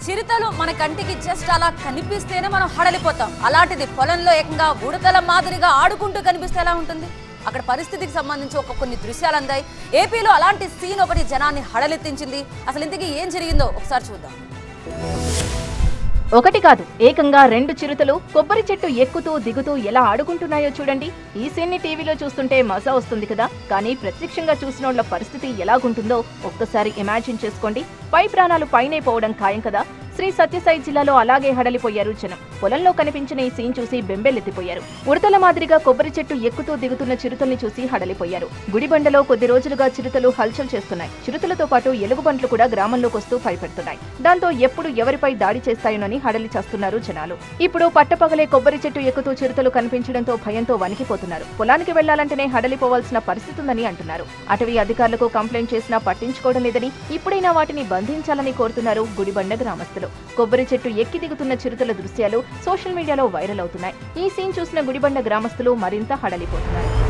చిరుతలు మన కంటికి జస్ట్ అలా కనిపిస్తేనే మనం హడలిపోతాం అలాంటిది పొలంలో ఏకంగా ఉడతల మాదిరిగా ఆడుకుంటూ కనిపిస్తే ఎలా ఉంటుంది అక్కడ పరిస్థితికి సంబంధించి ఒక కొన్ని దృశ్యాలు అందాయి ఏపీలో అలాంటి సీన్ ఒకటి జనాన్ని హడలెత్తించింది అసలు ఇంతకీ ఏం జరిగిందో ఒకసారి చూద్దాం ఒకటి కాదు ఏకంగా రెండు చిరుతలు కొబ్బరి చెట్టు ఎక్కుతూ దిగుతూ ఎలా ఆడుకుంటున్నాయో చూడండి ఈ సీన్ని టీవీలో చూస్తుంటే మజా వస్తుంది కదా కానీ ప్రత్యక్షంగా చూసినోళ్ల పరిస్థితి ఎలాగుంటుందో ఒక్కసారి ఇమాజిన్ చేసుకోండి పై ప్రాణాలు పైనే పోవడం ఖాయం కదా శ్రీ సత్యసాయి జిల్లాలో అలాగే హడలిపోయారు జనం పొలంలో కనిపించిన ఈ సీన్ చూసి బెంబెలెత్తిపోయారు ఉడతల మాదిరిగా కొబ్బరి చెట్టు ఎక్కుతూ దిగుతున్న చిరుతల్ని చూసి హడలిపోయారు గుడిబండలో కొద్ది రోజులుగా చిరుతలు హల్చల్ చేస్తున్నాయి చిరుతలతో పాటు ఎలుగుబంట్లు కూడా గ్రామంలోకి వస్తూ భయపెడుతున్నాయి దాంతో ఎప్పుడు ఎవరిపై దాడి చేస్తాయోనని హడలి చేస్తున్నారు జనాలు ఇప్పుడు పట్టపగలే కొబ్బరి చెట్టు ఎక్కుతూ చిరుతలు కనిపించడంతో భయంతో వణికిపోతున్నారు పొలానికి వెళ్లాలంటేనే హడలిపోవాల్సిన పరిస్థితి ఉందని అంటున్నారు అటవీ అధికారులకు కంప్లైంట్ చేసినా పట్టించుకోవడం లేదని ఇప్పుడైనా వాటిని బంధించాలని కోరుతున్నారు గుడిబండ గ్రామస్తులు కొబ్బరి చెట్టు ఎక్కి దిగుతున్న చిరుతల దృశ్యాలు సోషల్ మీడియాలో వైరల్ అవుతున్నాయి ఈ సీన్ చూసిన గుడిబండ గ్రామస్తులు మరింత హడలిపోతున్నారు